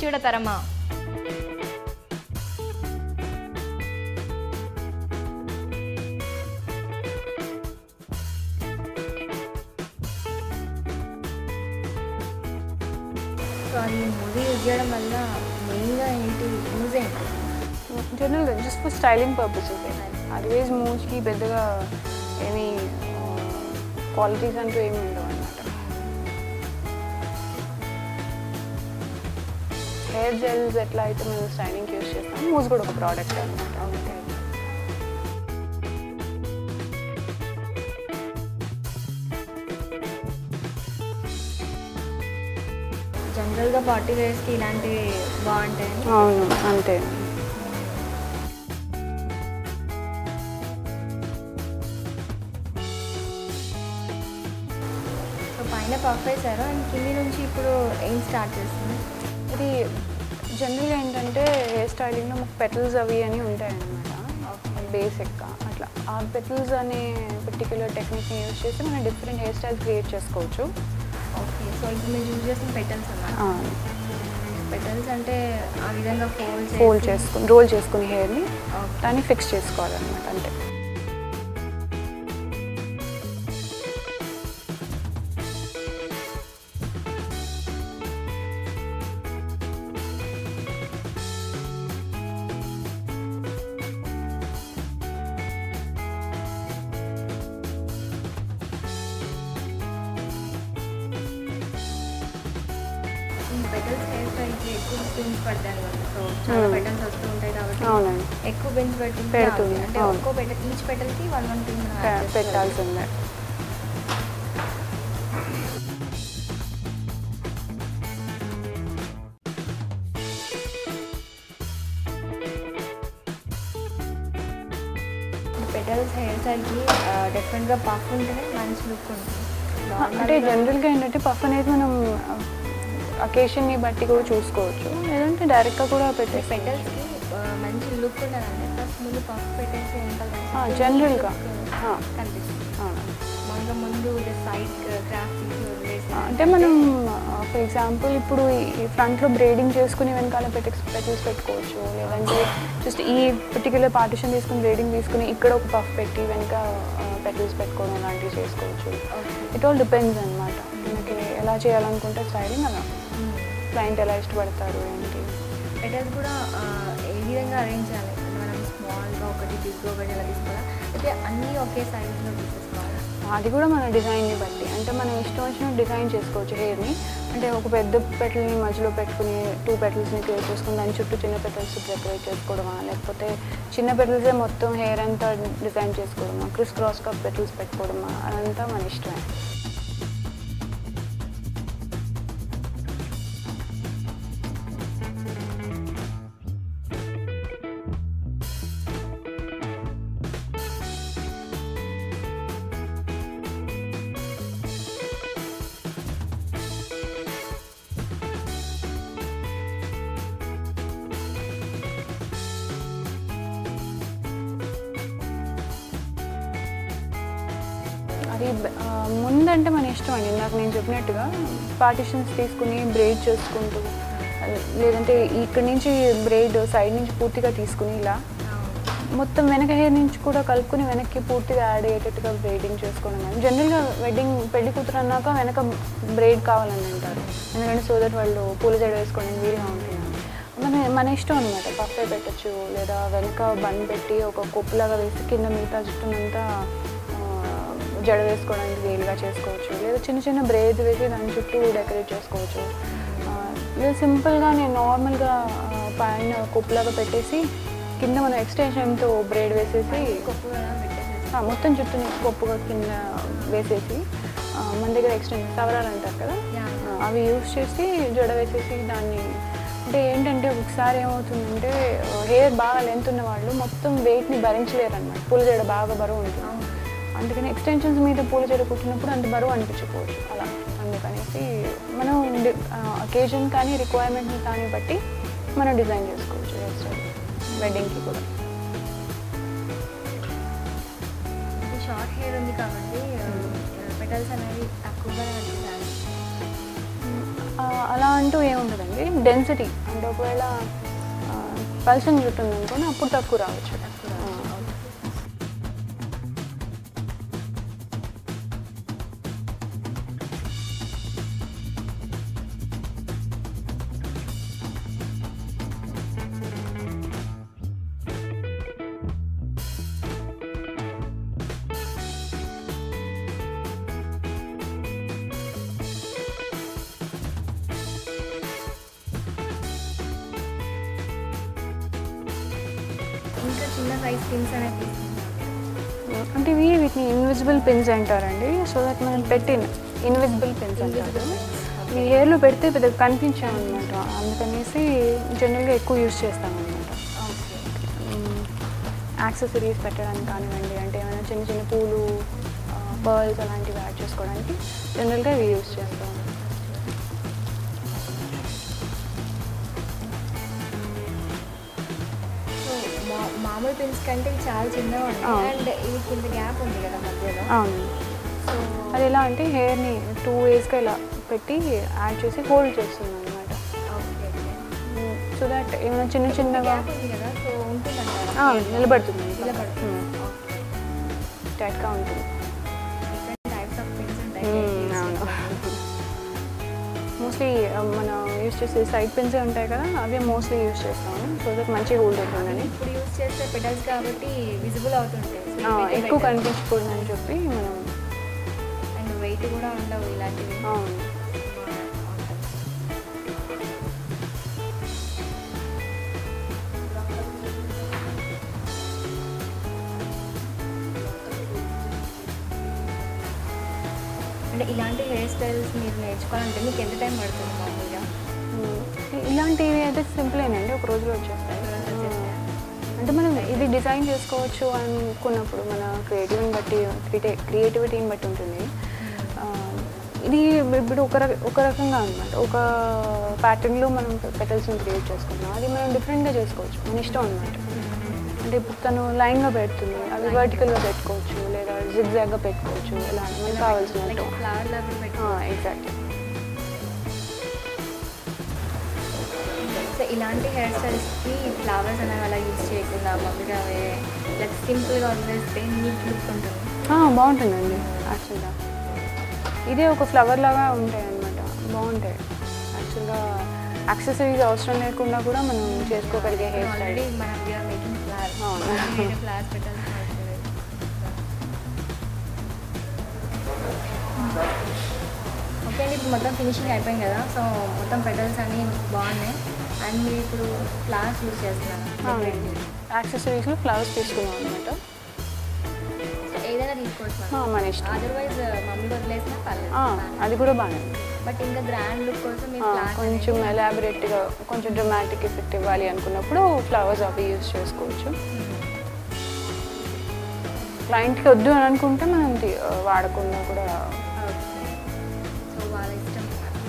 చూడతరమా so అది movie use చేయడం వల్ల మెయిన్గా ఏంటి యూజ్ ఏంటి జనరల్గా just for styling purposes otherwise మూవ్స్కి పెద్దగా ఏమీ క్వాలిటీస్ అంటూ ఏమి ఉండవు అనమాట హెయిర్ జెల్స్ ఎట్లా అయితే మనం స్టైలింగ్కి యూస్ చేస్తాం మూవ్స్ కూడా ఒక ప్రోడక్ట్ అనమాట జనరల్గా పార్టీ వేర్స్కి ఇలాంటివి బాగుంటాయి అవును అంతే సో పైన పఫ్ వేశారు అండ్ కింది నుంచి ఇప్పుడు ఏం స్టార్ట్ చేస్తుంది ఇది జనరల్గా ఏంటంటే హెయిర్ స్టైలింగ్లో మాకు పెటల్స్ అవి అని ఉంటాయి అన్నమాట బేసిక్గా అట్లా ఆ పెటల్స్ అనే పర్టిక్యులర్ టెక్నిక్ని యూజ్ చేసి మనం డిఫరెంట్ హెయిర్ స్టైల్స్ క్రియేట్ చేసుకోవచ్చు ఓకే సో ఇప్పుడు మీరు యూజ్ చేసిన పెటల్స్ అన్నమాట పెటల్స్ అంటే ఆ విధంగా ఫోల్డ్ ఫోల్డ్ చేసుకుని రోల్ చేసుకుని హెయిర్ని ఓకే దాన్ని ఫిక్స్ చేసుకోవాలన్నమాట అంతే ఈ పెటల్స్ హెయిర్ స్టైల్కి ఎక్కువ పిన్స్ పడతాయి కదా సో చాలా Hmm. పెటల్స్ వస్తూ ఉంటాయి కాబట్టి అవునండి ఎక్కువ పిన్స్ పెట్టి పెడుతుంది, అంటే అవును. ఒక్కో పెటల్ ఈచ్ పెటల్కి వన్ వన్ పిన్ పె- పెట్టాల్సిందే పెటల్స్ హెయిర్ స్టైల్కి డిఫరెంట్గా పఫ్ ఉంటేనే మంచి లుక్ ఉంటుంది అంటే జనరల్గా ఏంటంటే పఫ్ అనేది మనం అకేషన్ని బట్టి కూడా చూసుకోవచ్చు లేదంటే డైరెక్ట్గా కూడా పెట్టేసి పెటల్స్కి మంచి లుక్ ఉండాలంటే ఫస్ట్ ముందు పఫ్ పెట్టేసి ఆ, general-గా. ఆ. కనిపిస్తుంది అవును. మనగా ముందు సైడ్ క్రాఫ్ట్ వదిలేసి అంటే మనం ఫర్ ఎగ్జాంపుల్ ఇప్పుడు ఈ ఫ్రంట్లో బ్రేడింగ్ చేసుకుని వెనకాల పెటెక్స్ పెటల్స్ పెట్టుకోవచ్చు లేదంటే జస్ట్ ఈ పర్టిక్యులర్ పార్టిషన్ తీసుకుని బ్రేడింగ్ తీసుకుని ఇక్కడ ఒక పఫ్ పెట్టి వెనక పెటల్స్ పెట్టుకోవడం లాంటివి చేసుకోవచ్చు ఇట్ ఆల్ డిపెండ్స్ అనమాట మనకి ఎలా చేయాలనుకుంటే స్టైలింగ్ అలా క్లయింట్ ఎలా ఇష్టపడతారు ఏంటి పెటల్స్ కూడా ఆ, ఏ విధంగా అరేంజ్ చేయాలి అంటే మనం స్మాల్గా ఒకటి బిగ్గా ఒకటి అలా తీసుకోవాలా అయితే అన్నీ ఒకే సైజులో తీసేసుకోవాలి అది కూడా మన డిజైన్ని బట్టి అంటే మనం ఇష్టం వచ్చినట్టు డిజైన్ చేసుకోవచ్చు హెయిర్ని అంటే ఒక పెద్ద పెటల్ని మధ్యలో పెట్టుకుని టూ పెటల్స్ని క్రియేట్ చేసుకుని దాని చుట్టూ చిన్న పెటల్స్ డెకరేట్ చేసుకోవడమా లేకపోతే చిన్న పెటల్సే మొత్తం హెయిర్ అంతా డిజైన్ చేసుకోవడమా క్రిస్ క్రాస్గా పెటల్స్ పెట్టుకోవడమా అదంతా మన ఇష్టమే అది బ- ఆ, ముందంటే మన ఇష్టం అండి ఇందాక నేను చెప్పినట్టుగా పార్టిషన్స్ తీసుకుని బ్రేడ్ చేసుకుంటూ అది లేదంటే ఇక్కడి నుంచి బ్రేడ్ సైడ్ నుంచి పూర్తిగా తీసుకుని ఇలా మొత్తం వెనక హెయిర్ నుంచి కూడా కలుపుకుని వెనక్కి పూర్తిగా యాడ్ అయ్యేటట్టుగా బ్రేడింగ్ చేసుకోవడం కానీ జనరల్గా వెడ్డింగ్ పెళ్లి కూతురు అన్నాక వెనక బ్రేడ్ కావాలని అంటారు ఎందుకంటే సో దట్ వాళ్ళు పూల జడ వేసుకోవడానికి వీలుగా ఉంటుంది మన మన ఇష్టం అనమాట పఫే పెట్టచ్చు లేదా వెనక బన్ పెట్టి ఒక కొప్పులాగా వేసి కింద మిగతా జుట్టునంతా ఆ, జడ వేసుకోవడానికి వీలుగా చేసుకోవచ్చు లేదా చిన్న చిన్న బ్రేడ్ వేసి దాని చుట్టూ డెకరేట్ చేసుకోవచ్చు ఆ, లేదా సింపుల్గా నేను నార్మల్గా ఆ, పైన కొప్పులాగా పెట్టేసి కింద మనం ఎక్స్టెన్షన్తో బ్రేడ్ వేసేసి కొప్పు కూడా పెట్టేసేసి ఆ, మొత్తం చుట్టూని కొప్పుగా కింద వేసేసి ఆ, మన దగ్గర ఎక్స్టెన్షన్ సవరాలు అంటారు కదా Yeah. ఆ, అవి యూస్ చేసి జడ వేసేసి దాన్ని అంటే ఏంటంటే ఒకసారి ఏమవుతుందంటే హెయిర్ బాగా లెంత్ ఉన్న వాళ్ళు మొత్తం వెయిట్ని భరించలేరు అనమాట పూల జడ బాగా బరువు ఉంటుంది అవును. అందుకని ఎక్స్టెన్షన్స్ మీద పూల జడ కుట్టినప్పుడు అంత బరువు అనిపించుకోవచ్చు అలా అందుకనేసి మనం అకేజన్ కానీ రిక్వైర్మెంట్ని కానీ బట్టి మనం డిజైన్ చేసుకోవచ్చు హెయిర్ స్టైల్ వెడ్డింగ్కి కూడా ఇది షార్ట్ హెయిర్ ఉంది కాబట్టి పెటల్స్ అనేవి తక్కువగా కనిపించాలి ఆ, అలా అంటూ ఏముంటుందండి డెన్సిటీ అంటే ఒకవేళ పల్సన్ జుట్టు ఉందనుకోండి అప్పుడు తక్కువ రావచ్చు ఆ. ఇంకా చిన్న సైజ్ పిన్స్ అనేది తీసుకుంటాం అంటే ఇవి వీటిని ఇన్విజిబుల్ పిన్స్ అంటారండి సో దట్ మనం పెట్టిన ఇన్విజిబుల్ పిన్స్ అంటారు ఈ హెయిర్లో పెడితే పెద్దగా కనిపించాం అనమాట అందుకనేసి జనరల్గా ఎక్కువ యూస్ చేస్తాం అనమాట ఓకే యాక్సెసరీస్ పెట్టడానికి కానివ్వండి అంటే ఏమైనా చిన్న చిన్న పూలు పర్ల్స్ అలాంటివి యాడ్ చేసుకోవడానికి జనరల్గా ఇవి యూస్ చేస్తాం సో మా మామూలు పిన్స్ కంటే ఇవి చాలా చిన్నగా ఆ. ఉన్నాయి అండ్ ఇది కింద గ్యాప్ ఉంది కదా మధ్యలో అవును సో అది ఎలా అంటే హెయిర్ని టూ వేస్గా ఇలా పెట్టి యాడ్ చేసి హోల్డ్ చేస్తుంది అనమాట ఓకే సో దట్ ఏమైనా చిన్న చిన్నగా గ్యాప్ ఉంది కదా సో ఉంటుందంటారా ఆ, నిలబడుతుంది నిలబడుతుంది ఓకే టైట్గా ఉంటుంది డిఫరెంట్ టైప్స్ ఆఫ్ పిన్స్ ఉంటాయి మ్మ్, అవును మోస్ట్లీ మన యూస్ చేసే సైడ్ పెన్సే ఉంటాయి కదా అవి మోస్ట్లీ యూస్ చేస్తాము సో దట్ మంచి హోల్డ్ ఉంటుందని ఇప్పుడు యూస్ చేసే పెటల్స్ కాబట్టి విజిబుల్ అవుతుంటాయి So, ఆ, ఇవైతే ఎక్కువ better. కనిపించకూడదని చెప్పి మనం అండ్ వెయిట్ కూడా ఉండవు ఇలాంటివి అవును అంటే ఇలాంటి హెయిర్ స్టైల్స్ మీరు నేర్చుకోవాలంటే మీకు ఎంత టైం పడుతుంది మామూలుగా మ్మ్. ఇలాంటివి అయితే సింపులేనండి ఒక రోజులో వచ్చేస్తాయి వచ్చేస్తాయా? అంటే మనం ఇది డిజైన్ చేసుకోవచ్చు అనుకున్నప్పుడు మన క్రియేటివ్ని బట్టి క్రియేటివిటీని బట్టి ఉంటుంది ఆ, ఇది ఇప్పుడు ఒక రక ఒక రకంగా అనమాట ఒక ప్యాటర్న్లో మనం పెటల్స్ని క్రియేట్ చేసుకుంటాం అది మనం డిఫరెంట్గా చేసుకోవచ్చు మన ఇష్టం అనమాట అంటే ఇప్పుడు తను లైన్గా పెడుతుంది అవి వర్టికల్గా పెట్టుకోవచ్చు లేదా జిగ్జాగ్గా పెట్టుకోవచ్చు ఇలా మనకు కావాల్సినట్టు ఫ్లవర్ లెవెల్ పెట్టి ఎగ్జాక్ట్ సో ఇలాంటి హెయిర్ స్టైల్స్కి ఫ్లవర్స్ అనేవి అలా యూజ్ చేయకుండా మామూలుగా అవే లైక్ సింపుల్గా వదిలేస్తే నీట్ లుక్ ఉంటుంది బాగుంటుందండి యాక్చువల్గా ఇదే ఒక ఫ్లవర్ లాగా ఉంటాయి అనమాట బాగుంటాయి యాక్చువల్గా యాక్సెసరీస్ అవసరం లేకుండా కూడా మనం చేసుకోగలిగే హెయిర్ స్టైల్ ఆల్రెడీ మనం వీఆర్ మేకింగ్ ఫ్లవర్ అవును. ఫ్లవర్స్ పెట్టాల్సిన అవసరం లేదు ఓకే అండి ఇప్పుడు మొత్తం ఫినిషింగ్ అయిపోయింది కదా సో మొత్తం పెటల్స్ అన్నీ బాగున్నాయి అండ్ మీరు ఇప్పుడు ఫ్లవర్స్ యూజ్ చేస్తున్నారు అవునండి యాక్సెసరీస్లో ఫ్లవర్స్ తీసుకున్నాం అనమాట సో ఏదైనా తీసుకోవచ్చు మనం మన ఇష్టం అదర్వైజ్ మమ్మీ వదిలేసినా ఆ, పర్లేదు అది కూడా బాగానే ఉంది. బట్ ఇంకా గ్రాండ్ లుక్ కోసం మీరు ఆ, ఫ్లవర్స్ కొంచెం ఎలాబరేట్గా కొంచెం డ్రమాటిక్ ఎఫెక్ట్ ఇవ్వాలి అనుకున్నప్పుడు ఫ్లవర్స్ అవి యూస్ చేసుకోవచ్చు క్లయింట్కి వద్దు అని అనుకుంటే మనం తీ- వాడకుండా కూడా సో వాళ్ళ ఇష్టం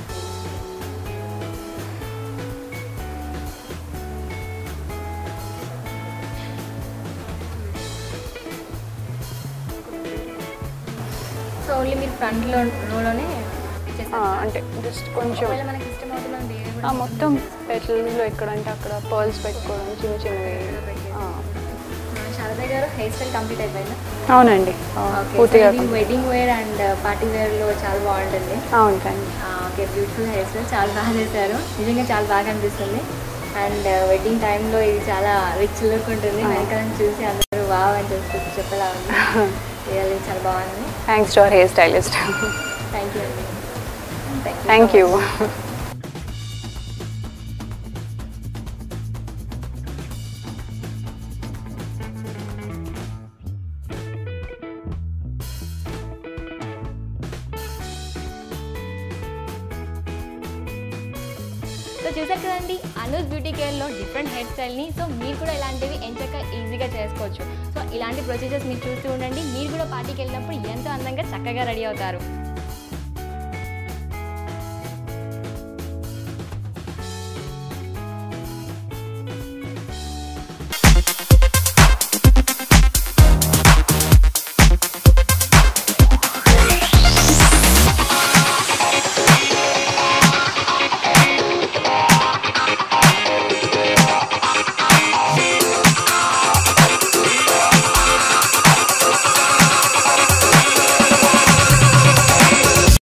సో ఓన్లీ మీరు ఫ్రంట్లో రోలోనే ఆ, అంటే జస్ట్ కొంచెం ఒకవేళ మనకి ఇష్టం అవుతుంది మనం వేరే ఆ, కూడా మొత్తం పెటల్స్లో ఎక్కడంటే అక్కడ పర్ల్స్ పెట్టుకోవడం చిన్న చిన్నవి ఆ, శారద గారు హెయిర్ స్టైల్ కంప్లీట్ అయిపోయిందా అవునండి ఆ, ఓకే పూర్తిగా ఇది వెడ్డింగ్ వేర్ అండ్ పార్టీ వేర్లో చాలా బాగుంటుంది అవును థ్యాంక్ ఆ, ఓకే బ్యూటిఫుల్ హెయిర్ స్టైల్ చాలా బాగా చేశారు నిజంగా చాలా బాగా అనిపిస్తుంది అండ్ వెడ్డింగ్ టైంలో ఇది చాలా రిచ్ లుక్ ఉంటుంది వెనకాల చూసి అందరూ వావ్ అని చెప్పి చెప్పేలా ఉంది రియల్లీ చాలా బాగుంది thanks to our hair stylist thank you అండి థ్యాంక్ యూ సో చూసారు కదండి అనూస్ బ్యూటీ కేర్లో డిఫరెంట్ హెయిర్ స్టైల్ని సో మీరు కూడా ఇలాంటివి ఎంచక్క ఈజీగా చేసుకోవచ్చు సో ఇలాంటి ప్రొసీజర్స్ మీరు చూస్తూ ఉండండి మీరు కూడా పార్టీకి వెళ్ళినప్పుడు ఎంతో అందంగా చక్కగా రెడీ అవుతారు